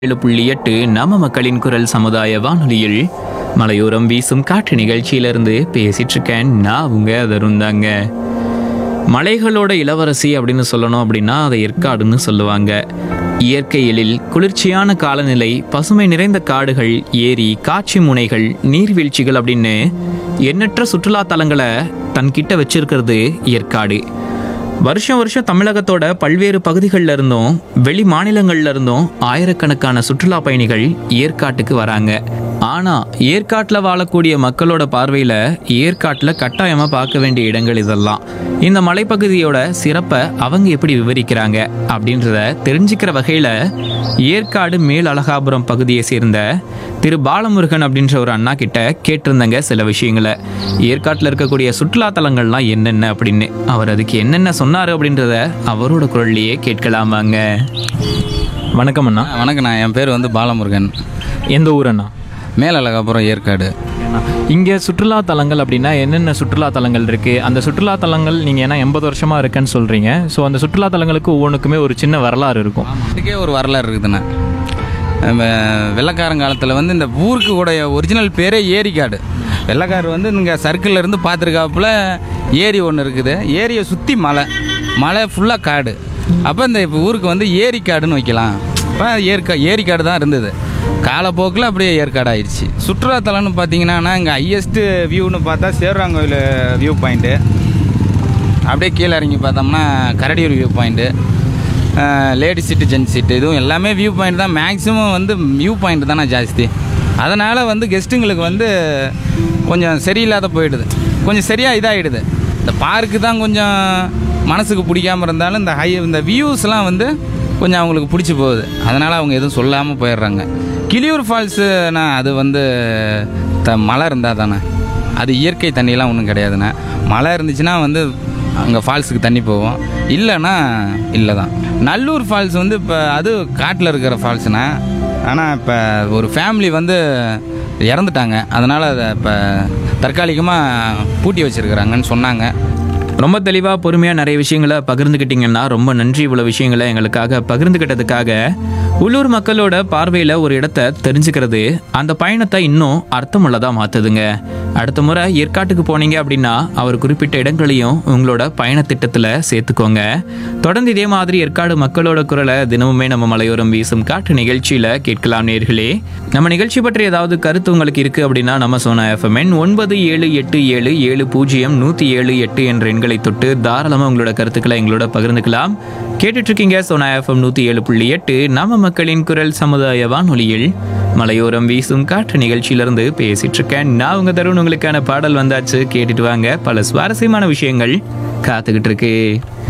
ஏழு புள்ளி எட்டு நம்ம மக்களின் குரல் சமுதாய வானொலியில் மலையோரம் வீசும் காற்று நிகழ்ச்சியிலிருந்து பேசிட்டு இருக்கேன் நான் உங்க தருந்தாங்க மலைகளோட இளவரசி அப்படின்னு சொல்லணும் அப்படின்னா அதை ஏற்காடுன்னு சொல்லுவாங்க இயற்கை எழில் குளிர்ச்சியான காலநிலை பசுமை நிறைந்த காடுகள் ஏரி காட்சி முனைகள் நீர்வீழ்ச்சிகள் அப்படின்னு எண்ணற்ற சுற்றுலா தலங்களை தன்கிட்ட வச்சிருக்கிறது ஏற்காடு வருஷம் வருஷம் தமிழகத்தோட பல்வேறு பகுதிகளில் இருந்தும் வெளி மாநிலங்கள்ல இருந்தும் ஆயிரக்கணக்கான சுற்றுலா பயணிகள் ஏற்காட்டுக்கு வராங்க ஆனா ஏற்காட்டில் வாழக்கூடிய மக்களோட பார்வையில ஏற்காட்டில் கட்டாயமா பார்க்க வேண்டிய இடங்கள் இதெல்லாம் இந்த மலைப்பகுதியோட சிறப்பை அவங்க எப்படி விவரிக்கிறாங்க அப்படின்றத தெரிஞ்சுக்கிற வகையில ஏற்காடு மேல் அழகாபுரம் பகுதியை சேர்ந்த திரு பாலமுருகன் அப்படின்ற ஒரு அண்ணா கிட்ட கேட்டிருந்தங்க சில விஷயங்களை ஏற்காட்டில் இருக்கக்கூடிய சுற்றுலா தலங்கள்லாம் என்னென்ன அப்படின்னு அவர் அதுக்கு என்னென்ன சொன்னார் அப்படின்றத அவரோட குரல்லையே கேட்கலாமாங்க வணக்கம் அண்ணா வணக்கண்ணா என் பேர் வந்து பாலமுருகன் எந்த ஊர் அண்ணா மேலழகாபுரம் ஏற்காடு இங்கே சுற்றுலா தலங்கள் அப்படின்னா என்னென்ன சுற்றுலா தலங்கள் இருக்கு அந்த சுற்றுலா தலங்கள் நீங்கள் ஏன்னா எண்பது வருஷமா இருக்குன்னு சொல்றீங்க ஸோ அந்த சுற்றுலா தலங்களுக்கு ஒவ்வொன்றுக்குமே ஒரு சின்ன வரலாறு இருக்கும் இதுக்கே ஒரு வரலாறு இருக்குதுண்ணா நம்ம வெள்ளக்காரங்காலத்தில் வந்து இந்த ஊருக்கு கூட ஒரிஜினல் பேரே ஏரிக்காடு வெள்ளக்கார் வந்து இங்கே சர்க்கிளில் இருந்து பார்த்துருக்காப்புல ஏரி ஒன்று இருக்குது ஏரியை சுற்றி மலை மலை ஃபுல்லாக காடு அப்போ இந்த இப்போ ஊருக்கு வந்து ஏரிக்காடுன்னு வைக்கலாம் இப்போ ஏற்கா ஏரிக்காடு தான் இருந்தது காலப்போக்கில் அப்படியே ஏற்காடு ஆயிடுச்சு சுற்றுலாத்தலம்னு பார்த்தீங்கன்னா இங்கே ஹையஸ்ட்டு வியூன்னு பார்த்தா சேருவாங்கோயில் வியூ பாயிண்ட்டு அப்படியே கீழே இறங்கி பார்த்தோம்னா Karadiyur view point lady seat gent seat இதுவும் எல்லாமே வியூ பாயிண்ட் தான் மேக்ஸிமம் வந்து வியூ பாயிண்ட் தானே ஜாஸ்தி அதனால் வந்து கெஸ்ட்டுங்களுக்கு வந்து கொஞ்சம் சரியில்லாத போயிடுது கொஞ்சம் சரியாக இதாகிடுது இந்த பார்க்கு தான் கொஞ்சம் மனசுக்கு பிடிக்காம இருந்தாலும் இந்த ஹை இந்த வியூஸ்லாம் வந்து கொஞ்சம் அவங்களுக்கு பிடிச்சி போகுது அதனால் அவங்க எதுவும் சொல்லாமல் போயிடுறாங்க கிளியூர் ஃபால்ஸுனா அது வந்து த மழை இருந்தால் தானே அது இயற்கை தண்ணியெலாம் ஒன்றும் கிடையாதுண்ணே மழை இருந்துச்சுன்னா வந்து அங்கே ஃபால்ஸுக்கு தண்ணி போகும் இல்லைன்னா இல்லை தான் நல்லூர் ஃபால்ஸ் வந்து இப்போ அது காட்டில் இருக்கிற ஃபால்ஸ்ண்ணா ஆனால் இப்போ ஒரு ஃபேமிலி வந்து இறந்துட்டாங்க அதனால் அதை இப்போ தற்காலிகமாக பூட்டி வச்சுருக்குறாங்கன்னு சொன்னாங்க ரொம்ப தெளிவாக பொறுமையாக நிறைய விஷயங்களை பகிர்ந்துக்கிட்டீங்கன்னா ரொம்ப நன்றி இவ்வளோ விஷயங்களை எங்களுக்காக பகிர்ந்துக்கிட்டதுக்காக உள்ளூர் மக்களோட பார்வையில் ஒரு இடத்த தெரிஞ்சுக்கிறது அந்த பயணத்தை இன்னும் அர்த்தமுள்ளதாக மாற்றுதுங்க அடுத்த முறை ஏற்காட்டுக்கு போனீங்க அப்படின்னா அவர் குறிப்பிட்ட இடங்களையும் உங்களோட பயண திட்டத்தில் சேர்த்துக்கோங்க தொடர்ந்து இதே மாதிரி ஏற்காடு மக்களோட குரலை தினமுமே நம்ம மலையோரம் வீசும் காற்று நிகழ்ச்சியில் கேட்கலாம் நேர்களே நம்ம நிகழ்ச்சி பற்றி ஏதாவது கருத்து உங்களுக்கு இருக்குது அப்படின்னா நம்ம சோனா எஃப்எம்என் ஒன்பது ஏழு எட்டு ஏழு ஏழு பூஜ்ஜியம் நூற்றி ஏழு எட்டு என்ற எண்களை தொட்டு தாராளமாக உங்களோட கருத்துக்களை எங்களோட பகிர்ந்துக்கலாம் கேட்டுட்டு இருக்கீங்க சோனா எஃப்எம் நூற்றி ஏழு புள்ளி எட்டு நம்ம மக்களின் குரல் சமுதாய வானொலியில் மலையோரம் வீசும் காற்று நிகழ்ச்சியிலிருந்து பேசிட்டு இருக்கேன் நான் உங்க தருண் உங்களுக்கான பாடல் வந்தாச்சு கேட்டுட்டு வாங்க பல சுவாரஸ்யமான விஷயங்கள் காத்துக்கிட்டு இருக்கு